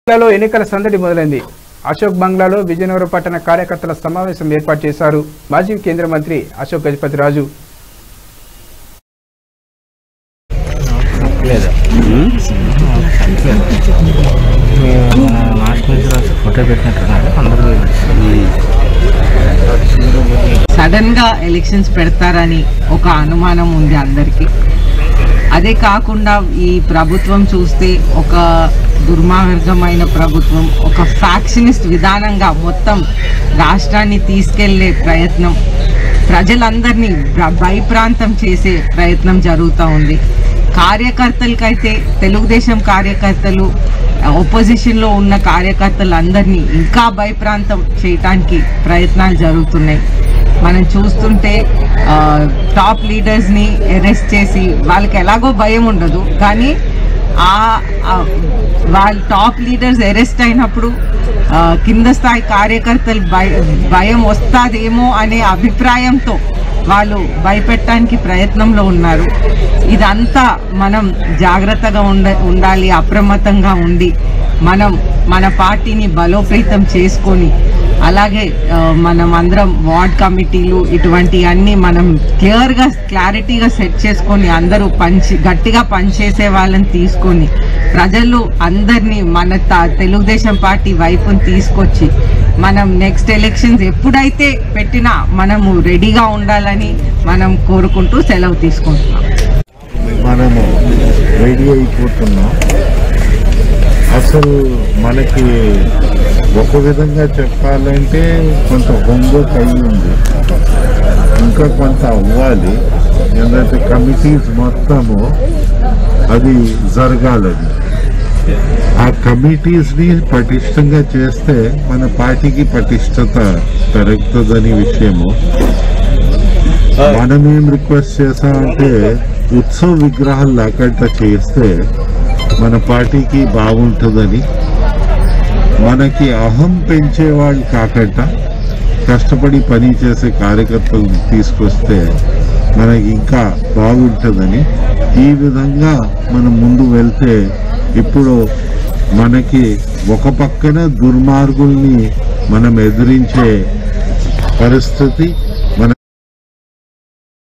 జిల్లాలో ఎన్నికల సందడి మొదలైంది అశోక్ బంగ్లాలో విజయనగరం పట్టణ కార్యకర్తల సమావేశం ఏర్పాటు చేశారు మాజీ కేంద్ర మంత్రి అశోక్ గజపతి రాజు లాస్ట్ నుంచి రాసి ఫోటో పెట్టినట్టున్నారు అందరూ సడన్ గా ఎలక్షన్స్ పెడతారని ఒక అనుమానం ఉంది అందరికీ అదే కాకుండా ఈ ప్రభుత్వం చూస్తే ఒక దుర్మార్గమైన ప్రభుత్వం ఒక ఫ్యాక్షనిస్ట్ విధానంగా మొత్తం రాష్ట్రాన్ని తీసుకెళ్లే ప్రయత్నం ప్రజలందరినీ భ- భయప్రాంతం చేసే ప్రయత్నం జరుగుతూ ఉంది కార్యకర్తలకైతే తెలుగుదేశం కార్యకర్తలు ఒపోజిషన్లో ఉన్న కార్యకర్తలందరినీ ఇంకా భయప్రాంతం చేయటానికి ప్రయత్నాలు జరుగుతున్నాయి మనం చూస్తుంటే ఆ, టాప్ లీడర్స్ని అరెస్ట్ చేసి వాళ్ళకి ఎలాగో భయం ఉండదు కానీ ఆ ఆ, వాళ్ళ టాప్ లీడర్స్ అరెస్ట్ అయినప్పుడు ఆ, కింద స్థాయి కార్యకర్తలు భయ భయం వస్తాదేమో అనే అభిప్రాయంతో వాళ్ళు భయపెట్టడానికి ప్రయత్నంలో ఉన్నారు ఇదంతా మనం జాగ్రత్తగా ఉండ ఉండాలి అప్రమత్తంగా ఉండి మనం మన పార్టీని బలోపేతం చేసుకొని అలాగే ఆ, మనం అందరం వార్డ్ కమిటీలు ఇటువంటి అన్ని మనం క్లియర్గా క్లారిటీగా సెట్ చేసుకొని అందరూ పంచి గట్టిగా పనిచేసే వాళ్ళని తీసుకొని ప్రజలు అందరినీ మన త- తెలుగుదేశం పార్టీ వైపుని తీసుకొచ్చి మనం నెక్స్ట్ ఎలక్షన్స్ ఎప్పుడైతే పెట్టినా మనము రెడీగా ఉండాలని మనం కోరుకుంటూ సెలవు తీసుకుంటున్నాం మనము రెడీ అయిపోతున్నాం అసలు మనకి ఒక విధంగా చెప్పాలంటే కొంత హోంవర్క్ అయి ఉంది ఇంకా కొంత అవ్వాలి ఎందుకంటే కమిటీస్ మొత్తము అది జరగాలని ఆ కమిటీస్ ని పటిష్టంగా చేస్తే మన పార్టీకి పటిష్టత పెరుగుతుందని విషయము మనం ఏం రిక్వెస్ట్ చేసామంటే ఉత్సవ విగ్రహాలు లేకుండా చేస్తే మన పార్టీకి బాగుంటుందని మనకి అహం పెంచే వాళ్ళు కాకుండా కష్టపడి పని చేసే కార్యకర్తలను తీసుకొస్తే మనకి ఇంకా బాగుంటుందని ఈ విధంగా మనం ముందు వెళ్తే ఇప్పుడు మనకి ఒక పక్కన దుర్మార్గుల్ని మనం ఎదిరించే పరిస్థితి